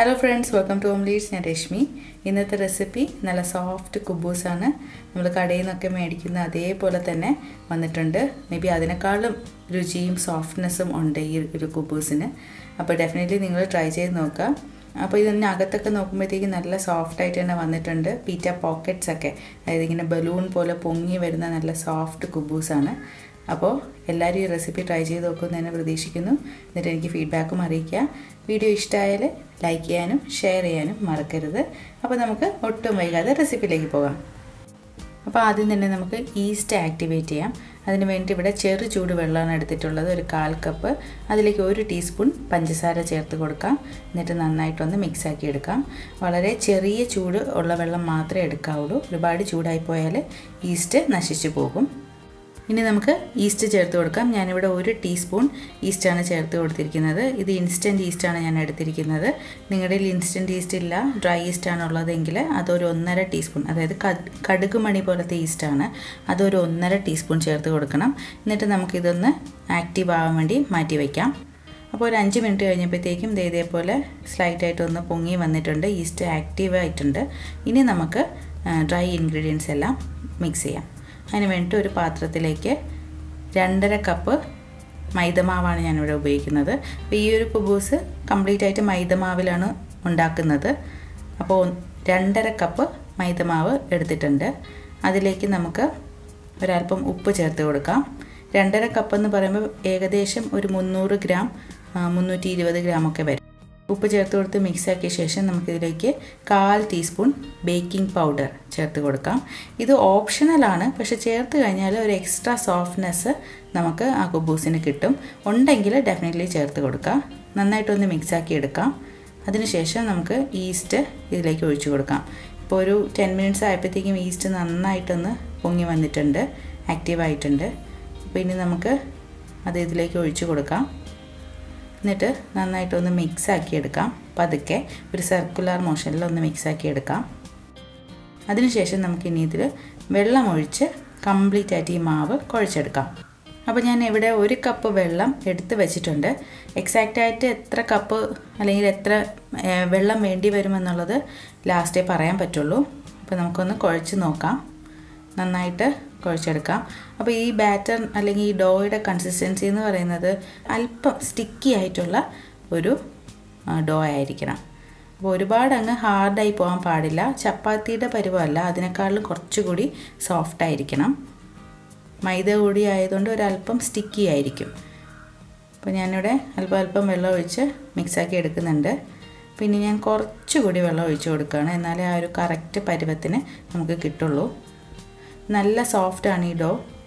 hello friends welcome to home leads ഞാൻ രശ്മി ഇന്നത്തെ recipe നല്ല സോഫ്റ്റ് കുബൂസാണ് നമ്മൾ കടയിൽ നിന്നൊക്കെ മേടിക്കുന്ന അതേപോലെ തന്നെ വന്നിട്ടുണ്ട് മേ ബി അതിനേക്കാളും രുചിയും സോഫ്റ്റ്നെസ്സും ഉണ്ട് ഈ ഒരു കുബൂസിന് അപ്പോൾ ഡെഫിനറ്റ്ലി നിങ്ങൾ ട്രൈ ചെയ്ത് നോക്കുക അപ്പോൾ ഇതിന് അകത്തൊക്കെ നോക്കുമ്പോഴത്തേക്ക് നല്ല സോഫ്റ്റ് ആയിട്ട് തന്നെ വന്നിട്ടുണ്ട് പീറ്റ പോക്കറ്റ്സ് ഒക്കെ അതായത് ഇങ്ങനെ ബലൂൺ പോലെ പൊങ്ങി വരുന്ന നല്ല സോഫ്റ്റ് കുബൂസാണ് അപ്പോൾ എല്ലാവരും ഈ റെസിപ്പി ട്രൈ ചെയ്ത് നോക്കുമെന്ന് തന്നെ പ്രതീക്ഷിക്കുന്നു എന്നിട്ട് എനിക്ക് ഫീഡ്ബാക്കും അറിയിക്കുക വീഡിയോ ഇഷ്ടമായാൽ ലൈക്ക് ചെയ്യാനും ഷെയർ ചെയ്യാനും മറക്കരുത് അപ്പോൾ നമുക്ക് ഒട്ടും വൈകാതെ റെസിപ്പിയിലേക്ക് പോകാം അപ്പോൾ ആദ്യം തന്നെ നമുക്ക് ഈസ്റ്റ് ആക്ടിവേറ്റ് ചെയ്യാം അതിന് വേണ്ടി ഇവിടെ ചെറു ചൂട് വെള്ളമാണ് എടുത്തിട്ടുള്ളത് ഒരു കാൽ കപ്പ് അതിലേക്ക് ഒരു ടീസ്പൂൺ പഞ്ചസാര ചേർത്ത് കൊടുക്കാം എന്നിട്ട് നന്നായിട്ടൊന്ന് മിക്സ് ആക്കി എടുക്കാം വളരെ ചെറിയ ചൂട് ഉള്ള വെള്ളം മാത്രമേ എടുക്കാവുള്ളൂ ഒരുപാട് ചൂടായി പോയാൽ ഈസ്റ്റ് നശിച്ചു പോകും ഇനി നമുക്ക് ഈസ്റ്റ് ചേർത്ത് കൊടുക്കാം ഞാനിവിടെ ഒരു ടീസ്പൂൺ ഈസ്റ്റാണ് ചേർത്ത് കൊടുത്തിരിക്കുന്നത് ഇത് ഇൻസ്റ്റൻറ്റ് ഈസ്റ്റാണ് ഞാൻ എടുത്തിരിക്കുന്നത് നിങ്ങളുടെ കയ്യിൽ ഇൻസ്റ്റൻറ്റ് ഈസ്റ്റ് ഇല്ല ഡ്രൈ ഈസ്റ്റാണ് ഉള്ളതെങ്കിൽ അതൊരു ഒന്നര ടീസ്പൂൺ അതായത് കടുക് മണി പോലത്തെ ഈസ്റ്റാണ് അതൊരു ഒന്നര ടീസ്പൂൺ ചേർത്ത് കൊടുക്കണം എന്നിട്ട് നമുക്കിതൊന്ന് ആക്റ്റീവ് ആവാൻ വേണ്ടി മാറ്റി വയ്ക്കാം അപ്പോൾ ഒരു അഞ്ച് മിനിറ്റ് കഴിഞ്ഞപ്പോഴത്തേക്കും ഇതേപോലെ സ്ലൈറ്റായിട്ട് ഒന്ന് പൊങ്ങി വന്നിട്ടുണ്ട് ഈസ്റ്റ് ആക്റ്റീവ് ആയിട്ടുണ്ട് ഇനി നമുക്ക് ഡ്രൈ ഇൻഗ്രീഡിയൻസ് എല്ലാം മിക്സ് ചെയ്യാം അതിന് വേണ്ടിയിട്ട് ഒരു പാത്രത്തിലേക്ക് രണ്ടര കപ്പ് മൈദമാവാണ് ഞാനിവിടെ ഉപയോഗിക്കുന്നത് അപ്പോൾ ഈ ഒരു കുബൂസ് കംപ്ലീറ്റ് ആയിട്ട് മൈദമാവിലാണ് ഉണ്ടാക്കുന്നത് അപ്പോൾ രണ്ടര കപ്പ് മൈദമാവ് എടുത്തിട്ടുണ്ട് അതിലേക്ക് നമുക്ക് ഒരല്പം ഉപ്പ് ചേർത്ത് കൊടുക്കാം രണ്ടര കപ്പ് എന്ന് പറയുമ്പോൾ ഏകദേശം ഒരു മുന്നൂറ് ഗ്രാം മുന്നൂറ്റി ഇരുപത് ഗ്രാമൊക്കെ വരും ഉപ്പ് ചേർത്ത് കൊടുത്ത് മിക്സ് ആക്കിയ ശേഷം നമുക്കിതിലേക്ക് കാൽ ടീസ്പൂൺ ബേക്കിംഗ് പൗഡർ ചേർത്ത് കൊടുക്കാം ഇത് ഓപ്ഷണലാണ് പക്ഷെ ചേർത്ത് കഴിഞ്ഞാൽ ഒരു എക്സ്ട്രാ സോഫ്റ്റ്നെസ് നമുക്ക് ആ കുബൂസിന് കിട്ടും ഉണ്ടെങ്കിൽ ഡെഫിനറ്റ്ലി ചേർത്ത് കൊടുക്കാം നന്നായിട്ടൊന്ന് മിക്സ് ആക്കി എടുക്കാം അതിനുശേഷം നമുക്ക് ഈസ്റ്റ് ഇതിലേക്ക് ഒഴിച്ചു കൊടുക്കാം ഇപ്പോൾ ഒരു ടെൻ മിനിറ്റ്സ് ആയപ്പോഴത്തേക്കും ഈസ്റ്റ് നന്നായിട്ടൊന്ന് പൊങ്ങി വന്നിട്ടുണ്ട് ആക്റ്റീവ് ആയിട്ടുണ്ട് അപ്പോൾ ഇനി നമുക്ക് അത് ഇതിലേക്ക് ഒഴിച്ചു കൊടുക്കാം എന്നിട്ട് നന്നായിട്ടൊന്ന് മിക്സ് ആക്കി എടുക്കാം പതുക്കെ ഒരു സർക്കുലർ മോഷനിൽ ഒന്ന് മിക്സ് ആക്കി എടുക്കാം അതിനുശേഷം നമുക്ക് ഇനി ഇതിൽ വെള്ളം ഒഴിച്ച് കംപ്ലീറ്റ് ആയിട്ട് ഈ മാവ് കുഴച്ചെടുക്കാം അപ്പോൾ ഞാൻ ഇവിടെ ഒരു കപ്പ് വെള്ളം എടുത്ത് വെച്ചിട്ടുണ്ട് എക്സാക്റ്റ് ആയിട്ട് എത്ര കപ്പ് അല്ലെങ്കിൽ എത്ര വെള്ളം വേണ്ടി വരുമെന്നുള്ളത് ലാസ്റ്റേ പറയാൻ പറ്റുള്ളൂ അപ്പോൾ നമുക്കൊന്ന് കുഴച്ച് നോക്കാം നന്നായിട്ട് കുഴച്ചെടുക്കാം അപ്പോൾ ഈ ബാറ്റർ അല്ലെങ്കിൽ ഈ ഡോയുടെ കൺസിസ്റ്റൻസി എന്ന് പറയുന്നത് അല്പം സ്റ്റിക്കി ആയിട്ടുള്ള ഒരു ഡോ ആയിരിക്കണം അപ്പോൾ ഒരുപാട് അങ്ങ് ഹാർഡായി പോകാൻ പാടില്ല ചപ്പാത്തിയുടെ പരുവമല്ല അതിനേക്കാളും കുറച്ചുകൂടി സോഫ്റ്റ് ആയിരിക്കണം മൈദ കൂടി ആയതുകൊണ്ട് ഒരല്പം സ്റ്റിക്കി ആയിരിക്കും അപ്പോൾ ഞാനിവിടെ അല്പം അല്പം വെള്ളം ഒഴിച്ച് മിക്സാക്കി എടുക്കുന്നുണ്ട് പിന്നെ ഞാൻ കുറച്ചുകൂടി വെള്ളം ഒഴിച്ച് കൊടുക്കുകയാണ് എന്നാലേ ആ ഒരു കറക്റ്റ് പരുവത്തിന് നമുക്ക് കിട്ടുള്ളൂ നല്ല സോഫ്റ്റാണ് ഈ ഡോ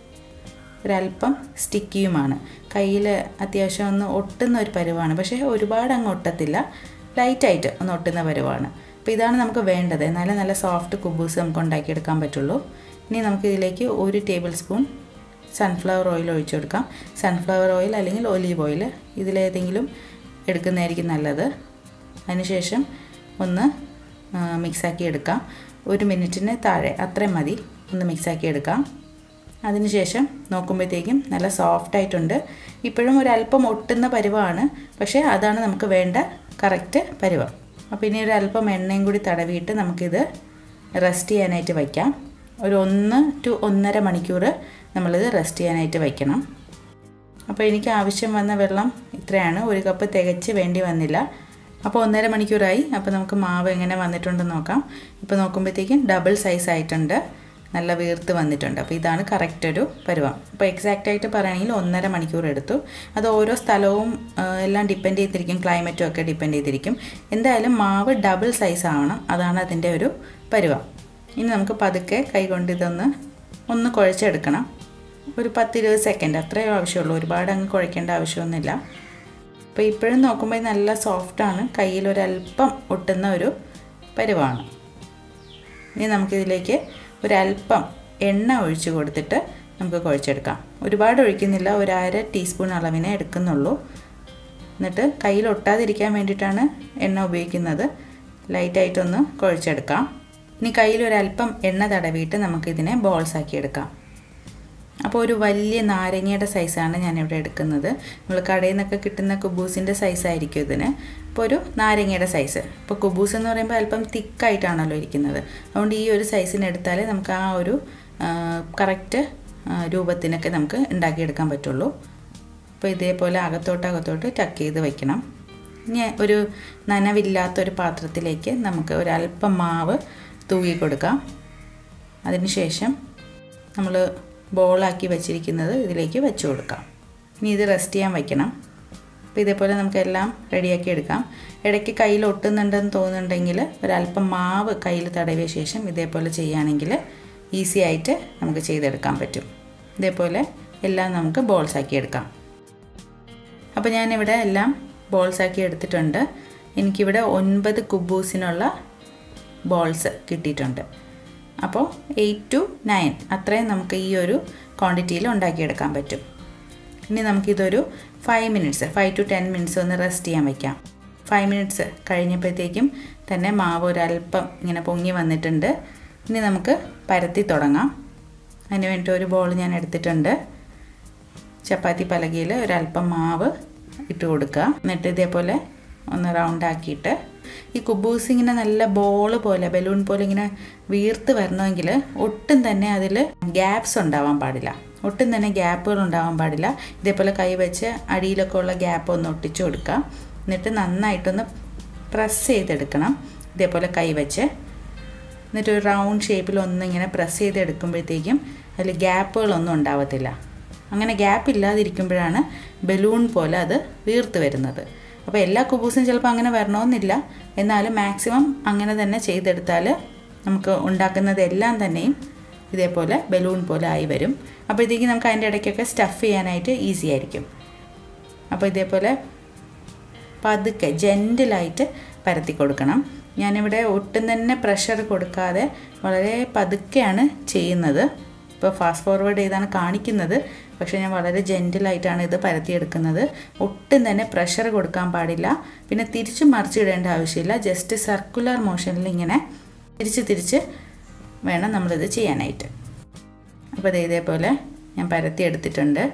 ഒരല്പം സ്റ്റിക്കിയുമാണ് കയ്യിൽ അത്യാവശ്യം ഒന്ന് ഒട്ടുന്ന ഒരു പരുവാണ് പക്ഷേ ഒരുപാട് അങ്ങ് ഒട്ടത്തില്ല ലൈറ്റായിട്ട് ഒന്ന് ഒട്ടുന്ന പരുവാണ് അപ്പോൾ ഇതാണ് നമുക്ക് വേണ്ടത് എന്നാലേ നല്ല സോഫ്റ്റ് കുബൂസ് നമുക്ക് ഉണ്ടാക്കിയെടുക്കാൻ പറ്റുള്ളൂ ഇനി നമുക്ക് ഇതിലേക്ക് ഒരു ടേബിൾ സ്പൂൺ സൺഫ്ലവർ ഓയിൽ ഒഴിച്ചു കൊടുക്കാം സൺഫ്ലവർ ഓയിൽ അല്ലെങ്കിൽ ഒലീവ് ഓയിൽ ഇതിലേതെങ്കിലും എടുക്കുന്നതായിരിക്കും നല്ലത് അതിനുശേഷം ഒന്ന് മിക്സാക്കി എടുക്കാം ഒരു മിനിറ്റിന് താഴെ അത്രയും മതി ഒന്ന് മിക്സാക്കി എടുക്കാം അതിനുശേഷം നോക്കുമ്പോഴത്തേക്കും നല്ല സോഫ്റ്റ് ആയിട്ടുണ്ട് ഇപ്പോഴും ഒരല്പം ഒട്ടുന്ന പരുവമാണ് പക്ഷേ അതാണ് നമുക്ക് വേണ്ട കറക്റ്റ് പരുവം അപ്പോൾ ഇനി ഒരു അല്പം എണ്ണയും കൂടി തടവിയിട്ട് നമുക്കിത് റെസ്റ്റ് ചെയ്യാനായിട്ട് വയ്ക്കാം ഒരു ഒന്ന് ടു ഒന്നര മണിക്കൂർ നമ്മളിത് റെസ്റ്റ് ചെയ്യാനായിട്ട് വയ്ക്കണം അപ്പോൾ എനിക്ക് ആവശ്യം വന്ന വെള്ളം ഇത്രയാണ് ഒരു കപ്പ് തികച്ച് വേണ്ടി വന്നില്ല അപ്പോൾ ഒന്നര മണിക്കൂറായി അപ്പോൾ നമുക്ക് മാവ് എങ്ങനെ വന്നിട്ടുണ്ടെന്ന് നോക്കാം ഇപ്പോൾ നോക്കുമ്പോഴത്തേക്കും ഡബിൾ സൈസ് ആയിട്ടുണ്ട് നല്ല വീർത്ത് വന്നിട്ടുണ്ട് അപ്പോൾ ഇതാണ് കറക്റ്റ് ഒരു പരുവം അപ്പോൾ എക്സാക്റ്റ് ആയിട്ട് പറയുകയാണെങ്കിൽ ഒന്നര മണിക്കൂർ എടുത്തു അത് ഓരോ സ്ഥലവും എല്ലാം ഡിപ്പെൻഡ് ചെയ്തിരിക്കും ക്ലൈമറ്റും ഒക്കെ ഡിപ്പെൻഡ് ചെയ്തിരിക്കും എന്തായാലും മാവ് ഡബിൾ സൈസ് ആവണം അതാണ് അതിൻ്റെ ഒരു പരുവം ഇനി നമുക്ക് പതുക്കെ കൈകൊണ്ട് ഇതൊന്ന് ഒന്ന് കുഴച്ചെടുക്കണം ഒരു പത്തിരുപത് സെക്കൻഡ് അത്രയേ ആവശ്യമുള്ളൂ ഒരുപാട് അങ്ങ് കുഴക്കേണ്ട ആവശ്യമൊന്നുമില്ല അപ്പോൾ ഇപ്പോഴും നോക്കുമ്പോൾ നല്ല സോഫ്റ്റാണ് കയ്യിൽ ഒരല്പം ഒട്ടുന്ന ഒരു പരുവാണ് ഇനി നമുക്കിതിലേക്ക് ഒരല്പം എണ്ണ ഒഴിച്ച് കൊടുത്തിട്ട് നമുക്ക് കുഴച്ചെടുക്കാം ഒരുപാട് ഒഴിക്കുന്നില്ല ഒരു അര ടീസ്പൂൺ അളവിനെ എടുക്കുന്നുള്ളൂ എന്നിട്ട് കയ്യിൽ ഒട്ടാതിരിക്കാൻ വേണ്ടിയിട്ടാണ് എണ്ണ ഉപയോഗിക്കുന്നത് ലൈറ്റായിട്ടൊന്ന് കുഴച്ചെടുക്കാം ഇനി കയ്യിൽ ഒരല്പം എണ്ണ തടവിയിട്ട് നമുക്കിതിനെ ബോൾസ് ആക്കി എടുക്കാം അപ്പോൾ ഒരു വലിയ നാരങ്ങയുടെ സൈസാണ് ഞാനിവിടെ എടുക്കുന്നത് നമ്മൾ കടയിൽ നിന്നൊക്കെ കിട്ടുന്ന കുബൂസിൻ്റെ സൈസായിരിക്കും ഇതിന് അപ്പോൾ ഒരു നാരങ്ങയുടെ സൈസ് ഇപ്പോൾ കുബൂസ് എന്ന് പറയുമ്പോൾ അല്പം തിക്കായിട്ടാണല്ലോ ഇരിക്കുന്നത് അതുകൊണ്ട് ഈ ഒരു സൈസിന് എടുത്താലേ നമുക്ക് ആ ഒരു കറക്റ്റ് രൂപത്തിനൊക്കെ നമുക്ക് ഉണ്ടാക്കിയെടുക്കാൻ പറ്റുള്ളൂ അപ്പോൾ ഇതേപോലെ അകത്തോട്ട് അകത്തോട്ട് ടക്ക് ചെയ്ത് വെക്കണം ഇനി ഒരു നനവില്ലാത്തൊരു പാത്രത്തിലേക്ക് നമുക്ക് ഒരല്പം മാവ് തൂകി കൊടുക്കാം അതിനുശേഷം നമ്മൾ ബോളാക്കി വെച്ചിരിക്കുന്നത് ഇതിലേക്ക് വെച്ച് കൊടുക്കാം ഇനി ഇത് റെസ്റ്റ് ചെയ്യാൻ വയ്ക്കണം അപ്പോൾ ഇതേപോലെ നമുക്ക് എല്ലാം റെഡിയാക്കി എടുക്കാം ഇടയ്ക്ക് കയ്യിൽ ഒട്ടുന്നുണ്ടെന്ന് തോന്നുന്നുണ്ടെങ്കിൽ ഒരല്പം മാവ് കയ്യിൽ തടവിയ ശേഷം ഇതേപോലെ ചെയ്യുകയാണെങ്കിൽ ഈസി ആയിട്ട് നമുക്ക് ചെയ്തെടുക്കാൻ പറ്റും ഇതേപോലെ എല്ലാം നമുക്ക് ബോൾസ് ആക്കി എടുക്കാം അപ്പോൾ ഞാനിവിടെ എല്ലാം ബോൾസ് ആക്കി എടുത്തിട്ടുണ്ട് എനിക്കിവിടെ ഒൻപത് കുബൂസിനുള്ള ബോൾസ് കിട്ടിയിട്ടുണ്ട് അപ്പോൾ എയ്റ്റ് ടു നയൻ അത്രയും നമുക്ക് ഈ ഒരു ക്വാണ്ടിറ്റിയിൽ ഉണ്ടാക്കിയെടുക്കാൻ പറ്റും ഇനി നമുക്കിതൊരു five minutes five to ten minutes ഒന്ന് റെസ്റ്റ് ചെയ്യാൻ വയ്ക്കാം ഫൈവ് മിനിറ്റ്സ് കഴിഞ്ഞപ്പോഴത്തേക്കും തന്നെ മാവ് ഒരല്പം ഇങ്ങനെ പൊങ്ങി വന്നിട്ടുണ്ട് ഇനി നമുക്ക് പരത്തി തുടങ്ങാം അതിന് വേണ്ടിയിട്ട് ഒരു ബോൾ ഞാൻ എടുത്തിട്ടുണ്ട് ചപ്പാത്തി പലകയിൽ ഒരല്പം മാവ് ഇട്ട് കൊടുക്കുക എന്നിട്ട് ഇതേപോലെ ഒന്ന് റൗണ്ട് ആക്കിയിട്ട് ഈ കുബൂസ് ഇങ്ങനെ നല്ല ബോൾ പോലെ ബലൂൺ പോലെ ഇങ്ങനെ വീർത്ത് വരണമെങ്കിൽ ഒട്ടും തന്നെ അതിൽ ഗ്യാപ്സ് ഉണ്ടാവാൻ പാടില്ല ഒട്ടും തന്നെ ഗ്യാപ്പുകൾ ഉണ്ടാവാൻ പാടില്ല ഇതേപോലെ കൈ വെച്ച് അടിയിലൊക്കെ ഉള്ള ഗ്യാപ്പ് ഒന്ന് ഒട്ടിച്ചു കൊടുക്കുക എന്നിട്ട് നന്നായിട്ടൊന്ന് പ്രസ് ചെയ്തെടുക്കണം ഇതേപോലെ കൈ വെച്ച് എന്നിട്ട് ഒരു റൗണ്ട് ഷേപ്പിൽ ഒന്നിങ്ങനെ പ്രസ് ചെയ്തെടുക്കുമ്പോഴത്തേക്കും അതിൽ ഗ്യാപ്പുകളൊന്നും ഉണ്ടാവത്തില്ല അങ്ങനെ ഗ്യാപ്പ് ഇല്ലാതിരിക്കുമ്പോഴാണ് ബലൂൺ പോലെ അത് വീർത്ത് വരുന്നത് അപ്പോൾ എല്ലാ കുബൂസും ചിലപ്പോൾ അങ്ങനെ വരണമെന്നില്ല എന്നാലും മാക്സിമം അങ്ങനെ തന്നെ ചെയ്തെടുത്താൽ നമുക്ക് ഉണ്ടാക്കുന്നത് എല്ലാം തന്നെയും ഇതേപോലെ ബലൂൺ പോലെ ആയി വരും അപ്പോഴത്തേക്കും നമുക്ക് അതിൻ്റെ ഇടയ്ക്കൊക്കെ സ്റ്റഫ് ചെയ്യാനായിട്ട് ഈസി ആയിരിക്കും അപ്പോൾ ഇതേപോലെ പതുക്കെ ജെൻറ്റിലായിട്ട് പരത്തി കൊടുക്കണം ഞാനിവിടെ ഒട്ടും തന്നെ പ്രഷർ കൊടുക്കാതെ വളരെ പതുക്കെയാണ് ചെയ്യുന്നത് ഇപ്പോൾ ഫാസ്റ്റ് ഫോർവേഡ് ചെയ്താണ് കാണിക്കുന്നത് പക്ഷേ ഞാൻ വളരെ ജെൻറ്റിലായിട്ടാണ് ഇത് പരത്തിയെടുക്കുന്നത് ഒട്ടും തന്നെ പ്രഷർ കൊടുക്കാൻ പാടില്ല പിന്നെ തിരിച്ച് മറിച്ചിടേണ്ട ആവശ്യമില്ല ജസ്റ്റ് സർക്കുലർ മോഷനിൽ ഇങ്ങനെ തിരിച്ച് തിരിച്ച് വേണം നമ്മളിത് ചെയ്യാനായിട്ട് അപ്പോൾ ഇത് ഇതേപോലെ ഞാൻ പരത്തി എടുത്തിട്ടുണ്ട്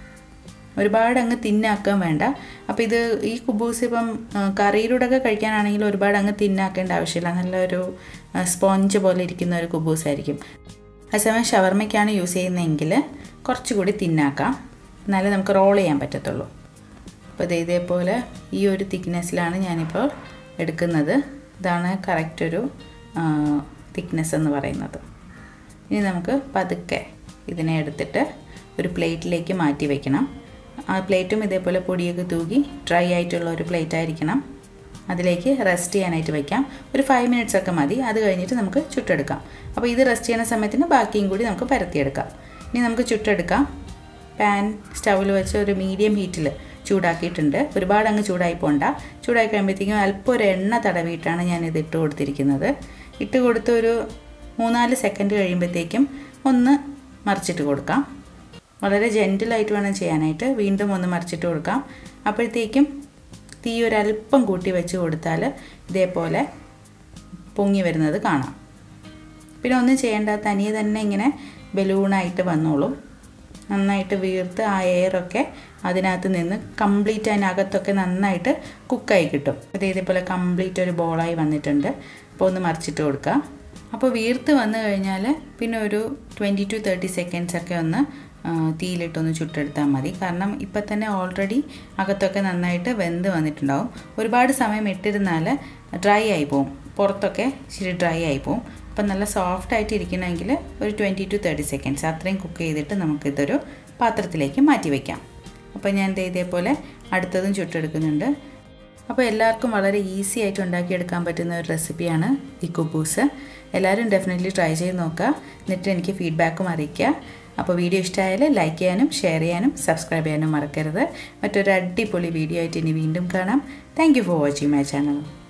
ഒരുപാട് അങ്ങ് തിന്നാക്കാൻ വേണ്ട അപ്പോൾ ഇത് ഈ കുബൂസ് ഇപ്പം കറിയിലൂടെ ഒക്കെ കഴിക്കാനാണെങ്കിൽ ഒരുപാട് അങ്ങ് തിന്നാക്കേണ്ട ആവശ്യമില്ല നല്ലൊരു സ്പോഞ്ച് പോലെ ഇരിക്കുന്ന ഒരു കുബൂസ് ആയിരിക്കും അതേസമയം ഷവർമ്മയ്ക്കാണ് യൂസ് ചെയ്യുന്നതെങ്കിൽ കുറച്ചുകൂടി തിന്നാക്കാം എന്നാലേ നമുക്ക് റോൾ ചെയ്യാൻ പറ്റത്തുള്ളൂ അപ്പോൾ ഇത് ഇതേപോലെ ഈ ഒരു തിക്നെസ്സിലാണ് ഞാനിപ്പോൾ എടുക്കുന്നത് ഇതാണ് കറക്റ്റ് ഒരു തിക്നെസ് എന്ന് പറയുന്നത് ഇനി നമുക്ക് പതുക്കെ ഇതിനെ എടുത്തിട്ട് ഒരു പ്ലേറ്റിലേക്ക് മാറ്റി വയ്ക്കണം ആ പ്ലേറ്റും ഇതേപോലെ പൊടിയൊക്കെ തൂകി ഡ്രൈ ആയിട്ടുള്ള ഒരു പ്ലേറ്റ് ആയിരിക്കണം അതിലേക്ക് റെസ്റ്റ് ചെയ്യാനായിട്ട് വയ്ക്കാം ഒരു ഫൈവ് മിനിറ്റ്സ് ഒക്കെ മതി അത് കഴിഞ്ഞിട്ട് നമുക്ക് ചുട്ടെടുക്കാം അപ്പോൾ ഇത് റെസ്റ്റ് ചെയ്യുന്ന സമയത്തിന് ബാക്കിയും കൂടി നമുക്ക് പരത്തിയെടുക്കാം ഇനി നമുക്ക് ചുട്ടെടുക്കാം പാൻ സ്റ്റൗവിൽ വെച്ച് ഒരു മീഡിയം ഹീറ്റിൽ ചൂടാക്കിയിട്ടുണ്ട് ഒരുപാട് അങ്ങ് ചൂടായി പോണ്ട ചൂടായി കഴിയുമ്പോഴത്തേക്കും അല്പം ഒരു എണ്ണ തടവിയിട്ടാണ് ഞാൻ ഇത് ഇട്ട് കൊടുത്തിരിക്കുന്നത് ഇട്ട് കൊടുത്ത് ഒരു മൂന്നാല് സെക്കൻഡ് കഴിയുമ്പോഴത്തേക്കും ഒന്ന് മറിച്ചിട്ട് കൊടുക്കാം വളരെ ജെൻറ്റിലായിട്ട് വേണം ചെയ്യാനായിട്ട് വീണ്ടും ഒന്ന് മറിച്ചിട്ട് കൊടുക്കാം അപ്പോഴത്തേക്കും തീ ഒരല്പം കൂട്ടി വെച്ച് കൊടുത്താൽ ഇതേപോലെ പൊങ്ങി വരുന്നത് കാണാം പിന്നെ ഒന്നും ചെയ്യേണ്ട തനിയെ തന്നെ ഇങ്ങനെ ബലൂണായിട്ട് വന്നോളും നന്നായിട്ട് വീർത്ത് ആ എയറൊക്കെ അതിനകത്ത് നിന്ന് കംപ്ലീറ്റ് അതിനകത്തൊക്കെ നന്നായിട്ട് കുക്കായി കിട്ടും ഇത് ഇതേപോലെ കംപ്ലീറ്റ് ഒരു ബോളായി വന്നിട്ടുണ്ട് അപ്പോൾ ഒന്ന് മറിച്ചിട്ട് കൊടുക്കുക അപ്പോൾ വീർത്ത് വന്നു കഴിഞ്ഞാൽ പിന്നെ ഒരു ട്വൻറ്റി ടു തേർട്ടി സെക്കൻഡ്സ് ഒക്കെ ഒന്ന് തീയിലിട്ടൊന്ന് ചുട്ടെടുത്താൽ മതി കാരണം ഇപ്പം തന്നെ ഓൾറെഡി അകത്തൊക്കെ നന്നായിട്ട് വെന്ത് വന്നിട്ടുണ്ടാവും ഒരുപാട് സമയം ഇട്ടിരുന്നാൽ ഡ്രൈ ആയി പോവും പുറത്തൊക്കെ ഇച്ചിരി ഡ്രൈ ആയി പോവും അപ്പം നല്ല സോഫ്റ്റ് ആയിട്ട് ഇരിക്കണമെങ്കിൽ ഒരു ട്വൻറ്റി ടു തേർട്ടി സെക്കൻഡ്സ് അത്രയും കുക്ക് ചെയ്തിട്ട് നമുക്കിതൊരു പാത്രത്തിലേക്ക് മാറ്റി വയ്ക്കാം അപ്പോൾ ഞാൻ ദേ ഇതേപോലെ അടുത്തതും ചുട്ടെടുക്കുന്നുണ്ട് അപ്പോൾ എല്ലാവർക്കും വളരെ ഈസി ആയിട്ട് ഉണ്ടാക്കിയെടുക്കാൻ പറ്റുന്ന ഒരു റെസിപ്പിയാണ് ഈ കുബൂസ് എല്ലാവരും ഡെഫിനറ്റ്ലി ട്രൈ ചെയ്ത് നോക്കുക എന്നിട്ട് എനിക്ക് ഫീഡ്ബാക്കും അറിയിക്കുക അപ്പോൾ വീഡിയോ ഇഷ്ടമായാൽ ലൈക്ക് ചെയ്യാനും ഷെയർ ചെയ്യാനും സബ്സ്ക്രൈബ് ചെയ്യാനും മറക്കരുത് മറ്റൊരു അടിപൊളി വീഡിയോ ആയിട്ട് ഇനി വീണ്ടും കാണാം thank for watching my channel